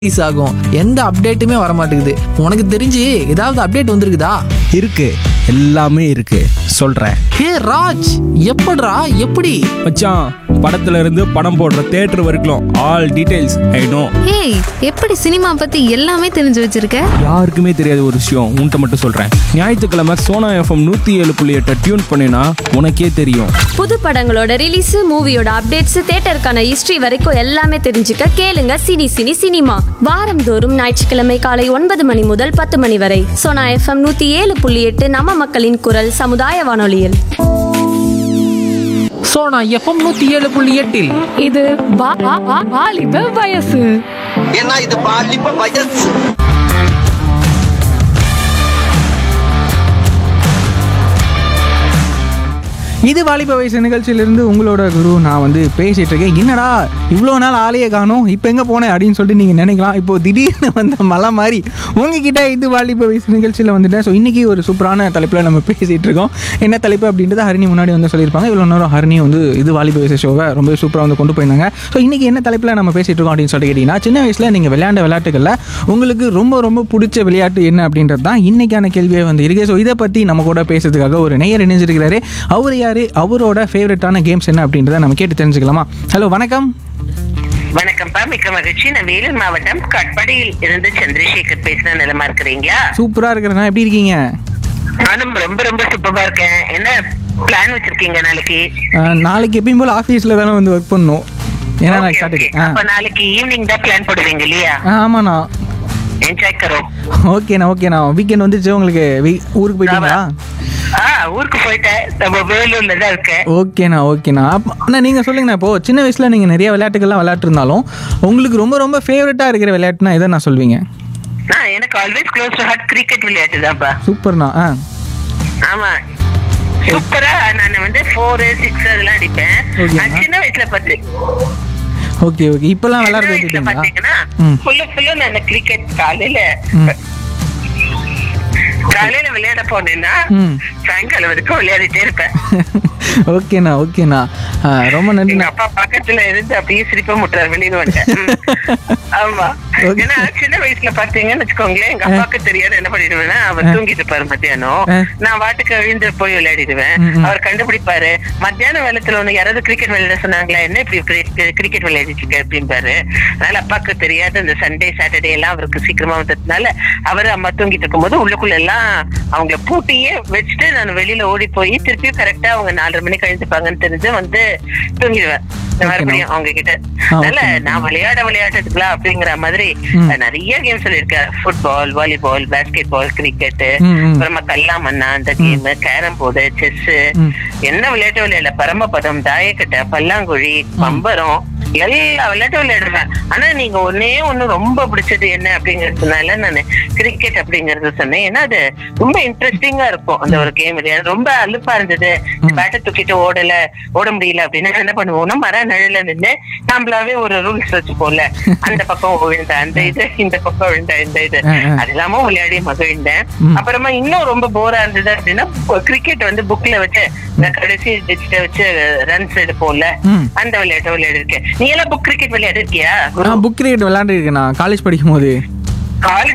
Release ஆகும் எந்த அப்டேட்டுமே வர மாட்டேங்குது உனக்கு தெரிஞ்சு ஏதாவது அப்டேட் வந்திருக்குதா இருக்கு எல்லாமே இருக்கு சொல்றேன் ஹே ராஜ் எப்படிடா எப்படி மச்சான் படத்துல இருந்து படம் போடுற தேட்டர் வரைக்கும் ஆல் டீடைல்ஸ் ஐ நோ ஏய் எப்படி சினிமா பத்தி எல்லாமே தெரிஞ்சு வச்சிருக்க யாருக்குமே தெரியாத ஒரு விஷயம் உன்கிட்ட மட்டும் சொல்றேன் ஞாயிற்றுக்கிழமை சோனா எஃப்எம் நூத்தி ஏழு புள்ளி எட்டை டியூன் பண்ணினா உனக்கே தெரியும் புது படங்களோட ரிலீஸ் மூவியோட அப்டேட்ஸ் தியேட்டருக்கான ஹிஸ்டரி வரைக்கும் எல்லாமே தெரிஞ்சுக்க கேளுங்க சினி சினி சினிமா வாரந்தோறும் ஞாயிற்றுக்கிழமை காலை ஒன்பது மணி முதல் பத்து மணி வரை சோனா எஃப்எம் நூத்தி ஏழு புள்ளி எட்டு நம்ம மக்களின் குரல் சமுதாய வானொலியில் ஸோ நான் எஃப்எம் நூற்றி ஏழு புள்ளி எட்டில் இது வா- வா- வா- வாலிப வயசு ஏன்னா இது பாலிப்ப வயசு இது வாலிப வயசு நிகழ்ச்சியிலிருந்து உங்களோட குரு நான் வந்து பேசிட்டு இருக்கேன் என்னடா இவ்வளோ நாள் ஆளையே காணும் இப்போ எங்கே போனேன் அப்படின்னு சொல்லிட்டு நீங்கள் நினைக்கலாம் இப்போ திடீர்னு வந்த மலை மாதிரி உங்ககிட்ட இது வாலிப வயசு நிகழ்ச்சியில் வந்துட்டேன் ஸோ இன்றைக்கி ஒரு சூப்பரான தலைப்பில் நம்ம பேசிகிட்டு இருக்கோம் என்ன தலைப்பு அப்படின்றத ஹரிணி முன்னாடி வந்து சொல்லியிருப்பாங்க இவ்வளோ நேரம் ஹரிணி வந்து இது வாலிப வயசு ஷோவை ரொம்ப சூப்பராக வந்து கொண்டு போயிருந்தாங்க ஸோ இன்றைக்கி என்ன தலைப்பில் நம்ம பேசிகிட்டு இருக்கோம் அப்படின்னு சொல்லிட்டு கேட்டிங்கன்னா சின்ன வயசில் நீங்கள் விளையாண்ட விளையாட்டுகளில் உங்களுக்கு ரொம்ப ரொம்ப பிடிச்ச விளையாட்டு என்ன அப்படின்றது தான் இன்றைக்கான கேள்வியே வந்து இருக்கு ஸோ இதை பற்றி நம்ம கூட பேசுறதுக்காக ஒரு நேயர் இணைஞ்சிருக்கிறாரு அவர் யார் அவரோட ஃபேவரட்டான கேம்ஸ் என்ன அப்படின்றத நம்ம கேட்டு தெரிஞ்சுக்கலாமா ஹலோ வணக்கம் வணக்கம்ப்பா மிக்க மகிழ்ச்சி நான் வேலூர் மாவட்டம் கட்படியில் இருந்து சந்திரசேகர் பேசுற நிலமா இருக்கிறீங்களா சூப்பராக இருக்கிறேண்ணா எப்படி இருக்கீங்க நானும் ரொம்ப ரொம்ப சூப்பரா இருக்கேன் என்ன பிளான் வச்சிருக்கீங்க நாளைக்கு அஹ், நாளைக்கு எப்பயும் போல் ஆஃபீஸில் தானே வந்து ஒர்க் பண்ணணும் ஏன்னா நான் Okay, okay. சாட்டர்டே ஆ அப்ப நாளைக்கு ஈவினிங் தான் பிளான் போடுவீங்க இல்லையா ஆ, ஆமாண்ணா என்ஜாய் கரோ ஓகேண்ணா ஓகேண்ணா வீக்கெண்ட் வந்துச்சு உங்களுக்கு வீ- ஊருக்கு போயிட்டீங்களா ஆ ஊருக்கு போயிட்டேன் நம்ம வேலூர்ல தான் இருக்கேன் ஓகேண்ணா ஓகேண்ணா அப்போ அண்ணா நீங்கள் சொல்லுங்கண்ணா இப்போ சின்ன வயசில் நீங்கள் நிறைய விளையாட்டுகள்லாம் விளையாட்டுருந்தாலும் உங்களுக்கு ரொம்ப ரொம்ப ஃபேவரட்டாக இருக்கிற விளையாட்டுனா எதை நான் சொல்வீங்க ஆ, எனக்கு always close to heart cricket விளையாட்டு தான்ப்பா சூப்பர்ண்ணா ஆ ஆமா சூப்பரா நான் வந்து ஃபோர் சிக்ஸ் அதெல்லாம் அடிப்பேன் Okay. நான் சின்ன வயசுல பார்த்து ஓகே ஓகே இப்போல்லாம் விளையாட சின்ன வயசுல போயிட்டீங்களா பாத்தீங்கன்னா ம். ஃபுல்லு ஃபுல்லு நான் கிரிக்கெட் காலையில ம். காலையில விளையாட போனேன்னா ம். சாயங்காலம் வரைக்கும் விளையாடிட்டே இருப்பேன் ஓகேண்ணா ஓகேண்ணா ஆ, ரொம்ப எங்க நன்றிண்ணா அப்பா பக்கத்துல இருந்து அப்படியே சிரிப்ப முட்டுறாரு வெளியில வந்துட்டேன் ம். ஆமா Okay. ஏன்னா சின்ன வயசுல பாத்தீங்கன்னு வச்சுக்கோங்களேன் எங்க அப்பாவுக்கு தெரியாது என்ன பண்ணிடுவேன்னா அவர் தூங்கிட்டு இருப்பாரு மத்தியானம் ஆ. நான் வாட்டுக்கு எழுந்து போய் விளையாடிடுவேன் ம், ம். அவர் கண்டுபிடிப்பாரு மத்தியான வேலத்துல ஒண்ணு யாராவது கிரிக்கெட் விளையாட சொன்னாங்களா என்ன இப்படி கிரிக்கெட் விளையாடிட்டு இருக்க அப்படிம்பாரு அதனால அப்பாவுக்கு தெரியாது இந்த சண்டே சாட்டர்டே எல்லாம் அவருக்கு சீக்கிரமா வந்ததுனால அவரு அம்மா தூங்கிட்டு இருக்கும்போது உள்ளுக்குள்ள எல்லாம் அவங்கள பூட்டியே வச்சுட்டு நான் வெளியில ஓடி போய் திருப்பியும் கரெக்டா அவங்க நாலரை மணிக்கு கழிஞ்சுப்பாங்கன்னு தெரிஞ்சு வந்து தூங்கிடுவேன் மறுபடியும் அவங்க கிட்ட ஆ, அதனால okay, okay. நான் விளையாட விளையாடுறதுக்குலாம் அப்படிங்கிற மாதிரி ம். அஹ், நிறைய கேம்ஸ் சொல்லியிருக்கேன் football volleyball basketball cricket ம், ம். அப்புறமா கல்லாமண்ணா அந்த கேம் கேரம் போர்டு செஸ் ம். என்ன விளையாட்டு விளையாடல பரமபதம் தாயக்கட்டை பல்லாங்குழி பம்பரம் எல்லா விளையாட்டும் விளையாடுவேன் ஆனா நீங்க ஒன்னே ஒண்ணு ரொம்ப பிடிச்சது என்ன அப்படிங்கறதுனால நான் கிரிக்கெட் அப்படிங்கறது சொன்னேன் ஏன்னா அது ரொம்ப இன்ட்ரெஸ்டிங்கா இருக்கும் அந்த ஒரு கேம் ரொம்ப அலுப்பா இருந்தது பேட்டை தூக்கிட்டு ஓடல ஓட முடியல அப்படின்னா என்ன பண்ணுவோம்னா மர நிழல நின்று நம்மளாவே ஒரு ரூல்ஸ் வச்சுப்போம்ல அந்த பக்கம் விழுந்த அந்த இது இந்த பக்கம் விழுந்த இந்த இது ஆ, ஆ. அது எல்லாமும் விளையாடி மகிழ்ந்தேன் ம். அப்புறமா இன்னும் ரொம்ப போரா இருந்தது அப்படின்னா கிரிக்கெட் வந்து புக்ல வச்சு இந்த கடைசி டிஜிட்ட வச்சு ரன்ஸ் எடுப்போம்ல ம். அந்த விளையாட்டு விளையாடி இருக்கேன் நீ எல்லாம் புக் கிரிக்கெட் விளையாடி இருக்கியா நான் புக் கிரிக்கெட் விளையாண்டுருக்கேண்ணா காலேஜ் படிக்கும் போது காலேஜ்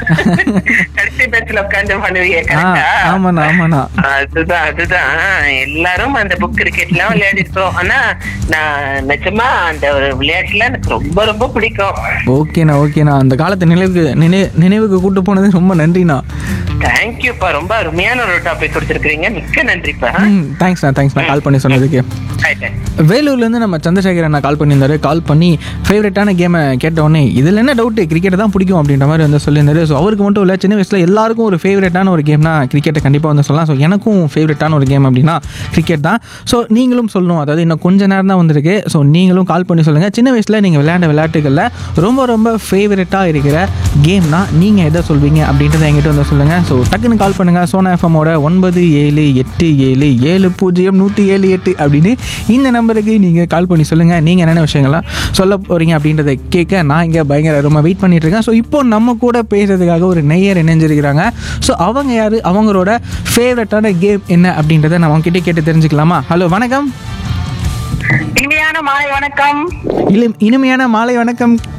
கடைசி பெஞ்சில் உட்காந்து பண்ணுவீங்க ஆ கரெக்டா ஆமாண்ணா ஆமாண்ணா அதுதான் அதுதான் எல்லாரும் அந்த புக் கிரிக்கெட் எல்லாம் விளையாடி இருக்கோம் ஆனா நான் நிஜமா அந்த ஒரு விளையாட்டுல எனக்கு ரொம்ப ரொம்ப பிடிக்கும் ஓகேண்ணா ஓகேண்ணா அந்த காலத்து நினைவுக்கு நினை நினைவுக்கு கூட்டு போனது ரொம்ப நன்றிண்ணா தேங்க்யூப்பா ரொம்ப அருமையான ஒரு டாபிக் கொடுத்துருக்கீங்க மிக்க நன்றிப்பா ம் தேங்க்ஸ்ண்ணா தேங்க்ஸ்ண்ணா கால் பண்ணி சொன்னதுக்கு ஆயிட்டேன் வேலூர்லேருந்து நம்ம சந்திரசேகர் அண்ணா கால் பண்ணியிருந்தாரு கால் பண்ணி ஃபேவரட்டான கேமை கேட்ட உடனே இதில் என்ன டவுட்டு கிரிக்கெட் தான் பிடிக்கும் அப்படின்ற மாதிரி வந்து சொல்லியிருந்தாரு ஸோ அவருக்கு மட்டும் இல்லை சின்ன வயசில் எல்லாருக்கும் ஒரு ஃபேவரட்டான ஒரு கேம்னா கிரிக்கெட்டை கண்டிப்பாக வந்து சொல்லலாம் ஸோ எனக்கும் ஃபேவரட்டான ஒரு கேம் அப்படின்னா கிரிக்கெட் தான் ஸோ நீங்களும் சொல்லணும் அதாவது இன்னும் கொஞ்ச நேரம் தான் வந்திருக்கு ஸோ நீங்களும் கால் பண்ணி சொல்லுங்கள் சின்ன வயசில் நீங்கள் விளையாண்ட விளையாட்டுகளில் ரொம்ப ரொம்ப ஃபேவரட்டாக இருக்கிற கேம்னா நீங்கள் எதை சொல்வீங்க அப்படின்றத என்கிட்ட வந்து சொல்லுங்கள் ஸோ டக்குன்னு கால் பண்ணுங்கள் சோனா எஃப்எம்மோட ஒன்பது ஏழு எட்டு ஏழு ஏழு பூஜ்ஜியம் நூற்றி ஏழு எட்டு அப்படின்னு இந்த நம்பருக்கு நீங்கள் கால் பண்ணி சொல்லுங்கள் நீங்கள் என்னென்ன விஷயங்கள்லாம் சொல்ல போகிறீங்க அப்படின்றத கேட்க நான் இங்கே பயங்கர ரொம்ப வெயிட் பண்ணிட்டு இருக்கேன் ஸோ இப்போ நம்ம கூட பேசுறதுக்காக ஒரு நெய்யர் இணைஞ்சிருக்கிறாங்க ஸோ அவங்க யார் அவங்களோட ஃபேவரட்டான கேம் என்ன அப்படின்றத நான் அவங்ககிட்ட கேட்டு தெரிஞ்சுக்கலாமா ஹலோ வணக்கம் இனிமையான மாலை வணக்கம் இளம் இனிமையான மாலை வணக்கம்